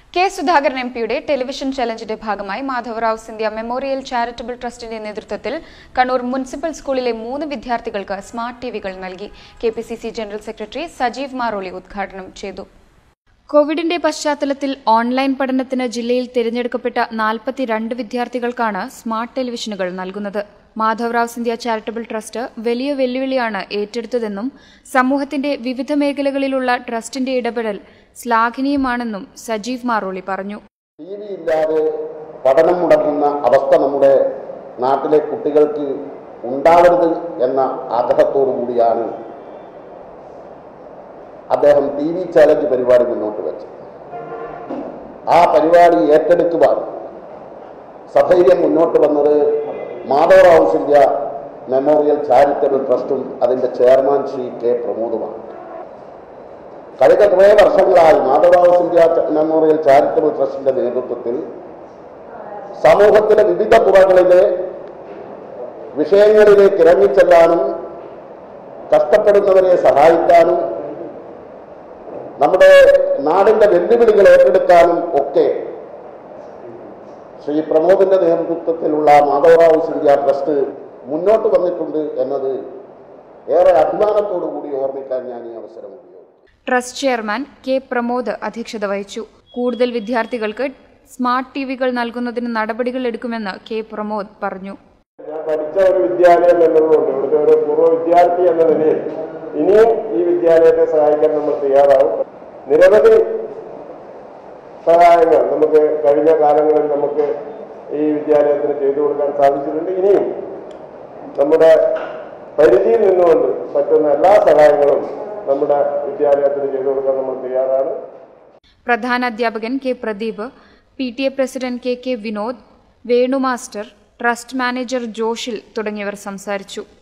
K Sudhakaran M പിയുടെ television ചലഞ്ചിന്റെ ഭാഗമായി മാധവറാവ് സിന്ധ്യ മെമ്മോറിയൽ ചാരിറ്റബിൾ ട്രസ്റ്റിന്റെ നേതൃത്വത്തിൽ കണ്ണൂർ മുനിസിപ്പൽ സ്കൂളിലെ മൂന്ന് വിദ്യാർത്ഥികൾക്ക് സ്മാർട്ട് ടിവികൾ നൽകി K P C C general secretary Sajeev Maroli ഉദ്ഘാടനം ചെയ്തു കോവിഡിന്റെ പശ്ചാത്തലത്തിൽ ഓൺലൈൻ പഠനത്തിന് ജില്ലയിൽ തിരഞ്ഞെടുക്കപ്പെട്ട നാൽപ്പത്തിരണ്ട് വിദ്യാർത്ഥികൾക്കാണ് സ്മാർട്ട് ടെലിവിഷനുകൾ നൽകുന്നത് മാധവറാവ് സിന്ധ്യ ചാരിറ്റബിൾ ട്രസ്റ്റ് വലിയ വെല്ലുവിളിയാണ് ഏറ്റെടുത്തതെന്നും സമൂഹത്തിന്റെ വിവിധ മേഖലകളിലുള്ള ട്രസ്റ്റിന്റെ ഇടപെടൽ ശ്ലാഘനീയമാണെന്നും സജീവ് മാറോളി പറഞ്ഞു ടി വി ഇല്ലാതെ പഠനം മുടങ്ങുന്ന അവസ്ഥ നമ്മുടെ നാട്ടിലെ കുട്ടികൾക്ക് ഉണ്ടാവരുത് എന്ന ആഗ്രഹത്തോടു കൂടിയാണ് അദ്ദേഹം ടി വി ചാലഞ്ച് പരിപാടി മുന്നോട്ട് വെച്ചത് ആ പരിപാടി ഏറ്റെടുക്കുവാൻ സധൈര്യം മുന്നോട്ട് വന്നത് മാധവറാവു സിന്ധ്യ മെമ്മോറിയൽ ചാരിറ്റബിൾ ട്രസ്റ്റും അതിൻ്റെ ചെയർമാൻ ശ്രീ കെ പ്രമോദുമാണ് കഴിഞ്ഞ കുറേ വർഷങ്ങളായി മാധവറാവു സിന്ധ്യ മെമ്മോറിയൽ ചാരിറ്റബിൾ ട്രസ്റ്റിന്റെ നേതൃത്വത്തിൽ സമൂഹത്തിലെ വിവിധ തുറകളിലെ വിഷയങ്ങളിലേക്ക് ഇറങ്ങിച്ചെല്ലാനും കഷ്ടപ്പെടുന്നവരെ സഹായിക്കാനും നമ്മുടെ നാടിന്റെ വെല്ലുവിളികൾ ഏറ്റെടുക്കാനും ഒക്കെ ശ്രീ പ്രമോദിന്റെ നേതൃത്വത്തിലുള്ള മാധവറാവു സിന്ധ്യ ട്രസ്റ്റ് മുന്നോട്ട് വന്നിട്ടുണ്ട് എന്നത് ഏറെ അഭിമാനത്തോടു കൂടി ഓർമ്മിക്കാൻ ഞാൻ ഈ അവസരം ഉപയോഗിക്കും ട്രസ്റ്റ് ചെയർമാൻ കെ പ്രമോദ് അധ്യക്ഷത വഹിച്ചു കൂടുതൽ വിദ്യാർത്ഥികൾക്ക് സ്മാർട്ട് ടിവികൾ നൽകുന്നതിന് നടപടികൾ എടുക്കുമെന്ന് കെ പ്രമോദ് പറഞ്ഞു ഞാൻ പഠിച്ച ഒരു വിദ്യാലയം എന്നതുകൊണ്ട് ഇവിടുത്തെ ഒരു പൂർവ്വ വിദ്യാർത്ഥി എന്ന നിലയിൽ ഇനിയും ഈ വിദ്യാലയത്തെ സഹായിക്കാൻ നമ്മൾ തയ്യാറാവും നിരവധി സഹായങ്ങൾ നമുക്ക് കഴിഞ്ഞ കാലങ്ങളിൽ നമുക്ക് ഈ വിദ്യാലയത്തിന് ചെയ്തു കൊടുക്കാൻ സാധിച്ചിട്ടുണ്ട് ഇനിയും നമ്മുടെ പരിധിയിൽ നിന്നുകൊണ്ട് പറ്റുന്ന എല്ലാ സഹായങ്ങളും നമ്മുടെ വിദ്യാലയത്തിന് ചെയ്തു കൊടുക്കാൻ നമ്മൾ തയ്യാറാണ് പ്രധാന അധ്യാപകൻ K Pradeep P T A president K K Vinod Venu master trust manager Joshil തുടങ്ങിയവർ സംസാരിച്ചു